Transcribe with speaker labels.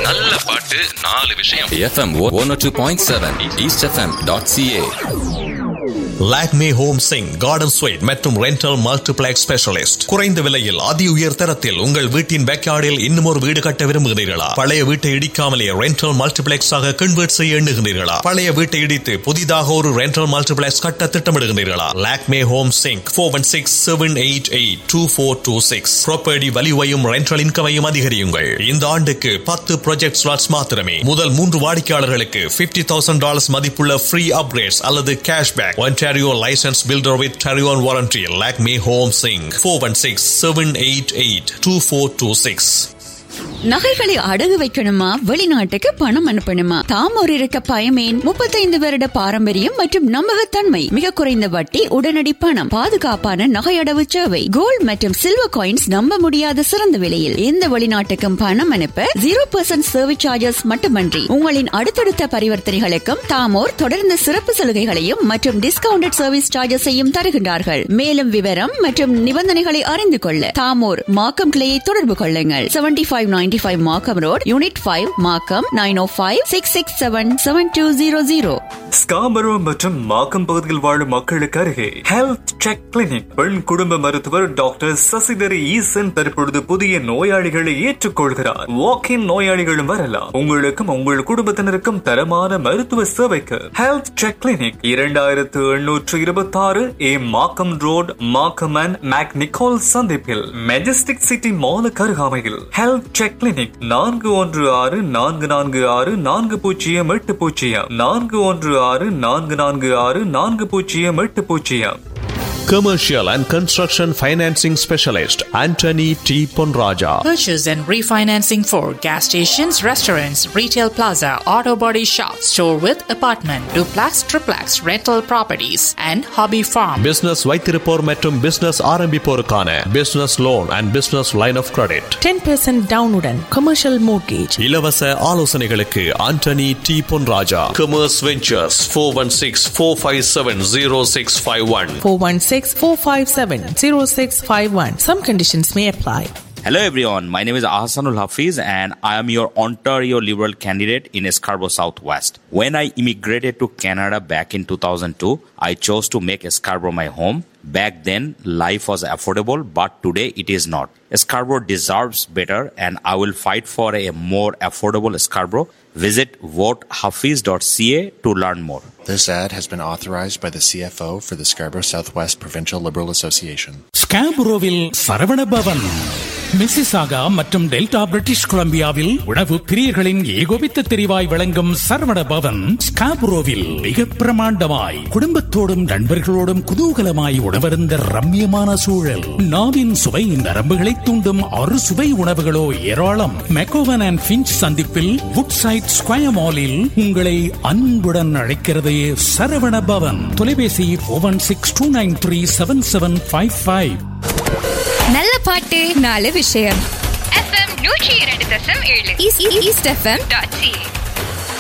Speaker 1: நல்ல பாட்டு நாலு விஷயம்
Speaker 2: FM one two point seven east FM dot CA
Speaker 3: Lakme home சிங் கார்டன் ஸ்வீட் மற்றும் ரெண்டல் மல்டிபிளெக்ஸ் ஸ்பெஷலிஸ்ட் குறைந்த விலையில் அதி உயர் தரத்தில் உங்கள் வீட்டின் பேக்யார்டில் இன்னும் ஒரு வீடு கட்ட விரும்புகிறீர்களா பழைய வீட்டை இடிக்காமலே ரெண்டல் மல்டிபிளெக்ஸ் ஆக கன்வெர்ட் செய்ய எண்ணுகிறீர்களா பழைய வீட்டை இடித்து புதிதாக ஒரு ரெண்டல் மல்டிபிளெக்ஸ் கட்ட திட்டமிடுகிறீர்களா லாக்மே ஹோம் சிங் four one six seven eight eight two four two six property வலிவையும் ரெண்டல் இன்கமையும் அதிகரியுங்கள் இந்த ஆண்டுக்கு பத்து ப்ராஜெக்ட் ஸ்லாட்ஸ் மாத்திரமே முதல் மூன்று வாடிக்கையாளர்களுக்கு பிப்டி தௌசண்ட் டாலர்ஸ் மதிப்புள்ள ஃப்ரீ அப்கிரேட்ஸ் அல்லது cashback Ontario licensed builder with Tarion warranty. Lakme Home Sing 416 788 2426.
Speaker 4: நகைகளை அடகு வைக்கணுமா வெளிநாட்டுக்கு பணம் அனுப்பணுமா தாம் ஒரு இருக்க பயமேன் முப்பத்தைந்து வருட பாரம்பரியம் மற்றும் நம்பகத்தன்மை மிக குறைந்த வட்டி உடனடி பணம் பாதுகாப்பான நகை அடவு சேவை கோல்ட் மற்றும் சில்வர் காயின்ஸ் நம்ப முடியாத சிறந்த விலையில் எந்த வெளிநாட்டுக்கும் பணம் அனுப்ப ஜீரோ பர்சன்ட் சர்வீஸ் சார்ஜஸ் மட்டுமன்றி உங்களின் அடுத்தடுத்த பரிவர்த்தனைகளுக்கும் தாமோர் தொடர்ந்து சிறப்பு சலுகைகளையும் மற்றும் டிஸ்கவுண்டட் சர்வீஸ் சார்ஜஸையும் தருகின்றார்கள் மேலும் விவரம் மற்றும் நிபந்தனைகளை அறிந்து கொள்ள தாமோர் மாக்கம் கிளையை தொடர்பு கொள்ளுங்கள் seventy five ninety five Markham road unit five Markham nine O five six six seven seven two zero zero
Speaker 5: Scarborough மற்றும் மாக்கம் பகுதியில் வாழும் மக்களுக்கு அருகே ஹெல்த் செக் கிளினிக் பெண் குடும்ப மருத்துவர் டாக்டர் சசிதரி ஈசன் தற்பொழுது புதிய நோயாளிகளை ஏற்றுக்கொள்கிறார் வாக் இன் நோயாளிகளும் வரலாம் உங்களுக்கும் உங்கள் குடும்பத்தினருக்கும் தரமான மருத்துவ சேவைக்கு ஹெல்த் செக் கிளினிக் இரண்டாயிரத்து எண்ணூற்று இருபத்தி ஆறு A Markham road Markham and மேக் நிக்கோல் சந்திப்பில் மெஜஸ்டிக் சிட்டி மாலுக்கு அருகாமையில் ஹெல்த் செக் கிளினிக் நான்கு ஒன்று ஆறு நான்கு நான்கு ஆறு நான்கு பூஜ்ஜியம் எட்டு பூஜ்ஜியம் நான்கு ஒன்று ஆறு நான்கு நான்கு ஆறு நான்கு பூஜ்ஜியம் எட்டு பூஜ்ஜியம்
Speaker 3: Commercial and Construction Financing Specialist Anthony T. Ponraja.
Speaker 6: Purchase and refinancing for gas stations, restaurants, retail plaza, auto body shop, store with apartment, duplex, triplex, rental properties, and hobby farm.
Speaker 3: Business வைத்திருப்போர் மற்றும் business ஆரம்பிப்போருக்கான business loan and business line of credit
Speaker 7: 10% டவுனுடன் commercial mortgage
Speaker 3: இலவச ஆலோசனைகளுக்கு Antony T Ponraja commerce ventures four one six four five seven zero six five one
Speaker 7: four one six four five seven zero six five one some conditions may apply
Speaker 8: Hello everyone, my name is Ahsanul Hafiz and I am your Ontario Liberal candidate in Scarborough Southwest. When I immigrated to Canada back in 2002, I chose to make Scarborough my home. Back then, life was affordable, but today it is not. Scarborough deserves better and I will fight for a more affordable Scarborough. Visit votehafiz.ca to learn more.
Speaker 9: This ad has been authorized by the CFO for the Scarborough Southwest Provincial Liberal Association.
Speaker 10: ஸ்காபுரோவில் Saravana Bhavan Mississauga மற்றும் Delta British கொலம்பியாவில் உணவு பிரியர்களின் ஏகோபித்த தெரிவாய் வழங்கும் சரவண பவன் ஸ்காபுரோவில் மிக பிரமாண்டமாய் குடும்பத்தோடும் நண்பர்களோடும் குதூகலமாய் உணவருந்த ரம்யமான சூழல் நாவின் சுவை நரம்புகளை தூண்டும் அறு சுவை உணவுகளோ ஏராளம் மெக்கோவன் அண்ட் பிஞ்ச் சந்திப்பில் வுட் சைட் ஸ்கொயர் மாலில் உங்களை அன்புடன் அழைக்கிறது சரவண பவன் தொலைபேசி one six two nine three seven seven five five
Speaker 11: நல்ல பாட்டு நாலு விஷயம் எஃப்எம் நூற்றி இரண்டு தசம் ஏழு ஈஸ்ட் எஃப்எம் டாட் சி